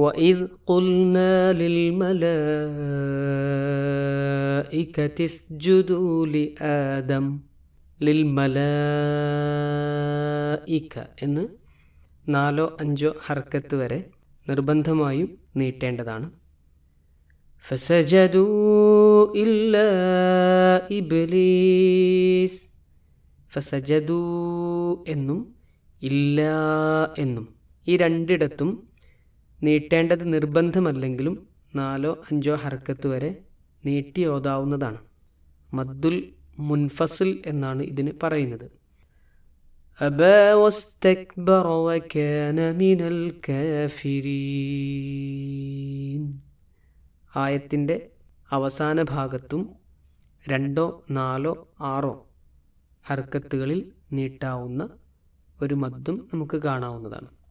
وإذ قلنا للملائكة اسجدوا لآدم ലിൽമലായിക്ക എന്ന് നാലോ അഞ്ചോ ഹർക്കത്ത് വരെ നിർബന്ധമായും നീട്ടേണ്ടതാണ് ഫസജദൂ ഇല്ലാ ഇബ്ലീസ് ഫസജദൂ എന്നും ഇല്ല എന്നും ഈ രണ്ടിടത്തും നീട്ടേണ്ടത് നിർബന്ധമല്ലെങ്കിലും നാലോ അഞ്ചോ ഹർക്കത്ത് വരെ നീട്ടി ഓതാവുന്നതാണ് മദ്ദുൽ മുൻഫസിൽ എന്നാണ് ഇതിന് പറയുന്നത് أبى واستكبر وكان من الكافرين ആയത്തിൻ്റെ അവസാന ഭാഗത്തും രണ്ടോ നാലോ ആറോ ഹർക്കത്തുകളിൽ നീട്ടാവുന്ന ഒരു മദ്ദും നമുക്ക് കാണാവുന്നതാണ്